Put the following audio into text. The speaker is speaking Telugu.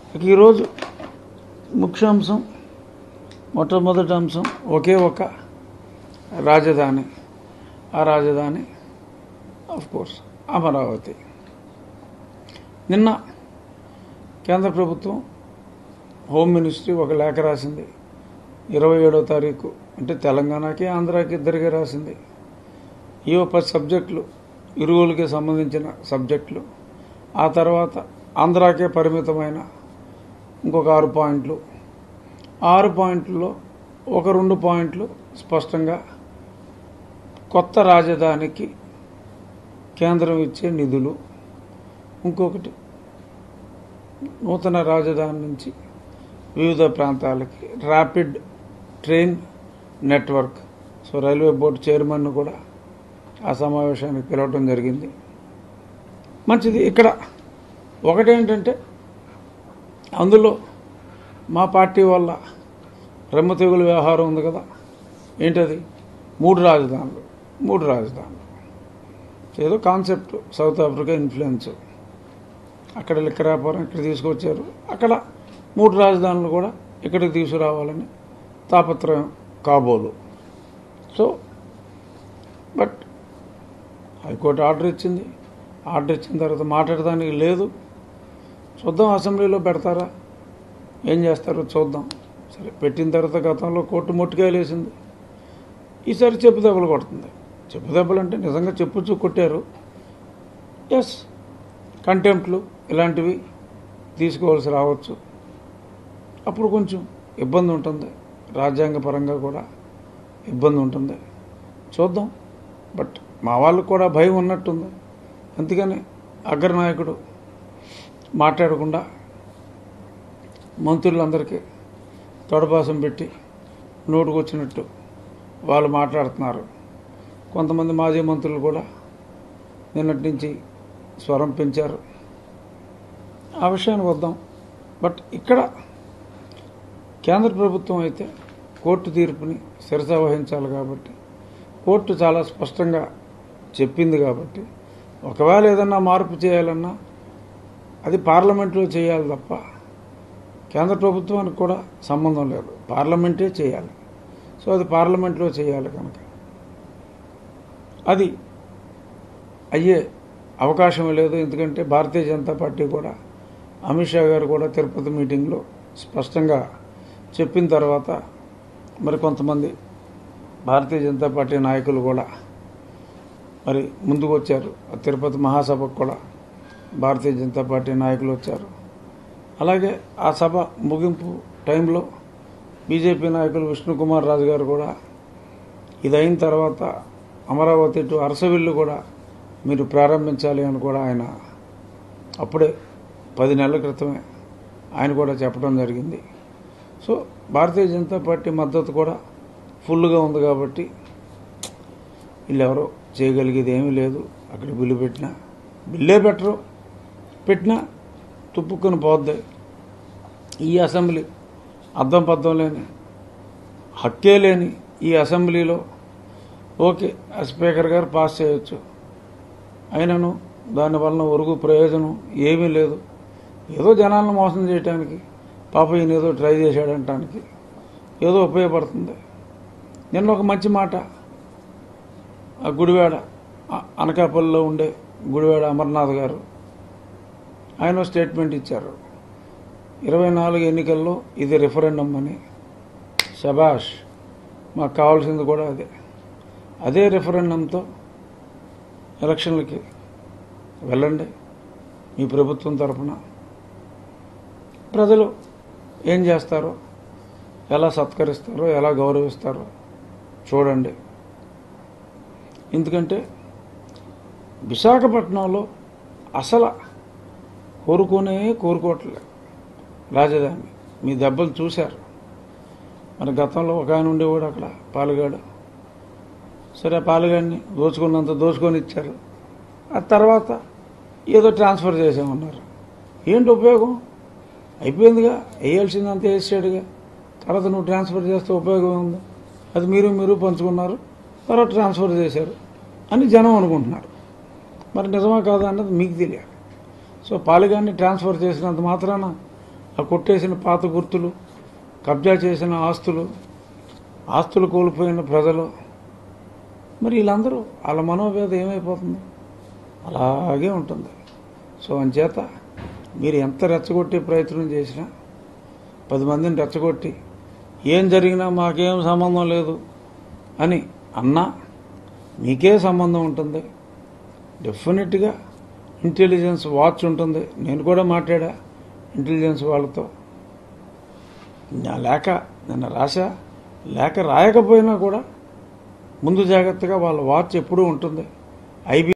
ఇక ఈరోజు ముఖ్యాంశం మొట్టమొదటి అంశం ఒకే ఒక రాజధాని ఆ రాజధాని ఆఫ్ కోర్స్ అమరావతి నిన్న కేంద్ర ప్రభుత్వం హోమ్ మినిస్ట్రీ ఒక లేఖ రాసింది ఇరవై ఏడో తారీఖు అంటే తెలంగాణకి ఆంధ్రాకి ఇద్దరికి రాసింది ఈ పది సబ్జెక్టులు ఇరువులకి సంబంధించిన సబ్జెక్టులు ఆ తర్వాత ఆంధ్రాకే పరిమితమైన ఇంకొక ఆరు పాయింట్లు ఆరు పాయింట్లలో ఒక రెండు పాయింట్లు స్పష్టంగా కొత్త రాజధానికి కేంద్రం ఇచ్చే నిధులు ఇంకొకటి నూతన రాజధాని నుంచి వివిధ ప్రాంతాలకి rapid train network so railway board chairman కూడా ఆ సమావేశానికి పిలవటం జరిగింది మంచిది ఇక్కడ ఒకటేంటంటే అందులో మా పార్టీ వల్ల రెమ్మ తెగులు వ్యవహారం ఉంది కదా ఏంటది మూడు రాజధానులు మూడు రాజధానులు ఏదో కాన్సెప్ట్ సౌత్ ఆఫ్రికా ఇన్ఫ్లుయెన్స్ అక్కడ లిక్క వ్యాపారం ఇక్కడ తీసుకొచ్చారు అక్కడ మూడు రాజధానులు కూడా ఇక్కడికి తీసుకురావాలని తాపత్రయం కాబోలు సో బట్ హైకోర్టు ఆర్డర్ ఇచ్చింది ఆర్డర్ ఇచ్చిన తర్వాత మాట్లాడడానికి లేదు చూద్దాం అసెంబ్లీలో పెడతారా ఏం చేస్తారో చూద్దాం సరే పెట్టిన తర్వాత గతంలో కోర్టు మొట్టికాయలు వేసింది ఈసారి చెప్పు దెబ్బలు కొడుతుంది చెప్పు దెబ్బలు అంటే నిజంగా చెప్పుచ్చు కొట్టారు ఎస్ కంటెంప్ట్లు ఇలాంటివి తీసుకోవాల్సి రావచ్చు అప్పుడు కొంచెం ఇబ్బంది ఉంటుంది రాజ్యాంగ పరంగా కూడా ఇబ్బంది ఉంటుంది చూద్దాం బట్ మా వాళ్ళకు కూడా భయం ఉన్నట్టుంది అందుకని అగ్రనాయకుడు మాట్లాడకుండా మంత్రులందరికీ తొడపాసం పెట్టి నోటుకొచ్చినట్టు వాళ్ళు మాట్లాడుతున్నారు కొంతమంది మాజీ మంత్రులు కూడా నిన్నటి నుంచి స్వరం పెంచారు ఆ విషయానికి వద్దాం బట్ ఇక్కడ కేంద్ర ప్రభుత్వం అయితే కోర్టు తీర్పుని శిరస వహించాలి కాబట్టి కోర్టు చాలా స్పష్టంగా చెప్పింది కాబట్టి ఒకవేళ ఏదన్నా మార్పు చేయాలన్నా అది పార్లమెంట్లో చేయాలి తప్ప కేంద్ర ప్రభుత్వానికి కూడా సంబంధం లేదు పార్లమెంటే చేయాలి సో అది పార్లమెంట్లో చేయాలి కనుక అది అయ్యే అవకాశం లేదు ఎందుకంటే భారతీయ జనతా పార్టీ కూడా అమిత్ షా గారు కూడా తిరుపతి మీటింగ్లో స్పష్టంగా చెప్పిన తర్వాత మరి కొంతమంది భారతీయ జనతా పార్టీ నాయకులు కూడా మరి ముందుకు వచ్చారు ఆ తిరుపతి మహాసభకు కూడా భారతీయ జనతా పార్టీ నాయకులు వచ్చారు అలాగే ఆ సభ ముగింపు టైంలో బీజేపీ నాయకులు విష్ణుకుమార్ రాజు గారు కూడా ఇది అయిన తర్వాత అమరావతి టు అరసవిల్లు కూడా మీరు ప్రారంభించాలి అని కూడా ఆయన అప్పుడే పది నెలల క్రితమే ఆయన కూడా చెప్పడం జరిగింది సో భారతీయ జనతా పార్టీ మద్దతు కూడా ఫుల్గా ఉంది కాబట్టి వీళ్ళెవరో చేయగలిగేది ఏమీ లేదు అక్కడ బిల్లు పెట్టినా బిల్లే పెట్టరు పెట్టినా తుప్పుకొని పోద్ది ఈ అసెంబ్లీ అద్దం పద్దం లేని హక్కే లేని ఈ అసెంబ్లీలో ఓకే ఆ స్పీకర్ గారు పాస్ చేయొచ్చు అయినను దానివలన ఒరుగు ప్రయోజనం ఏమీ లేదు ఏదో జనాలను మోసం చేయడానికి పాప ఈయన ఏదో ట్రై చేశాడంటానికి ఏదో ఉపయోగపడుతుంది నిన్న ఒక మంచి మాట ఆ గుడివాడ ఆ అనకాపల్లిలో ఉండే గుడివాడ అమర్నాథ్ గారు ఆయన స్టేట్మెంట్ ఇచ్చారు ఇరవై నాలుగు ఎన్నికల్లో ఇది రిఫరెండం అని శబాష్ మాకు కావాల్సింది కూడా అదే అదే రిఫరెండంతో ఎలక్షన్లకి వెళ్ళండి మీ ప్రభుత్వం తరఫున ప్రజలు ఏం చేస్తారో ఎలా సత్కరిస్తారో ఎలా గౌరవిస్తారో చూడండి ఎందుకంటే విశాఖపట్నంలో అసలు కోరుకునే కోరుకోవట్లేదు రాజధాని మీ దెబ్బలు చూశారు మరి గతంలో ఒక ఆయన ఉండేవాడు అక్కడ పాలుగాడు సరే ఆ పాలుగాడిని దోచుకున్నంత దోచుకొని ఇచ్చారు ఆ తర్వాత ఏదో ట్రాన్స్ఫర్ చేసామన్నారు ఏంటి ఉపయోగం అయిపోయిందిగా వేయాల్సిందంతా వేసాడుగా తర్వాత నువ్వు ట్రాన్స్ఫర్ చేస్తే ఉపయోగం ఉంది అది మీరు మీరు పంచుకున్నారు తర్వాత ట్రాన్స్ఫర్ చేశారు అని జనం అనుకుంటున్నారు మరి నిజమా కాదా అన్నది మీకు తెలియాలి సో పాలిగాన్ని ట్రాన్స్ఫర్ చేసినంత మాత్రాన ఆ కొట్టేసిన పాత గుర్తులు కబ్జా చేసిన ఆస్తులు ఆస్తులు కోల్పోయిన ప్రజలు మరి వీళ్ళందరూ వాళ్ళ మనోవేద ఏమైపోతుంది అలాగే ఉంటుంది సో అంచేత మీరు ఎంత రెచ్చగొట్టే ప్రయత్నం చేసినా పది మందిని రెచ్చగొట్టి ఏం జరిగినా మాకేం సంబంధం లేదు అని అన్నా మీకే సంబంధం ఉంటుంది డెఫినెట్గా ఇంటెలిజెన్స్ వాచ్ ఉంటుంది నేను కూడా మాట్లాడా ఇంటెలిజెన్స్ వాళ్ళతో నా లేఖ నిన్న రాశా లేఖ రాయకపోయినా కూడా ముందు జాగ్రత్తగా వాళ్ళ వాచ్ ఎప్పుడూ ఉంటుంది ఐబీ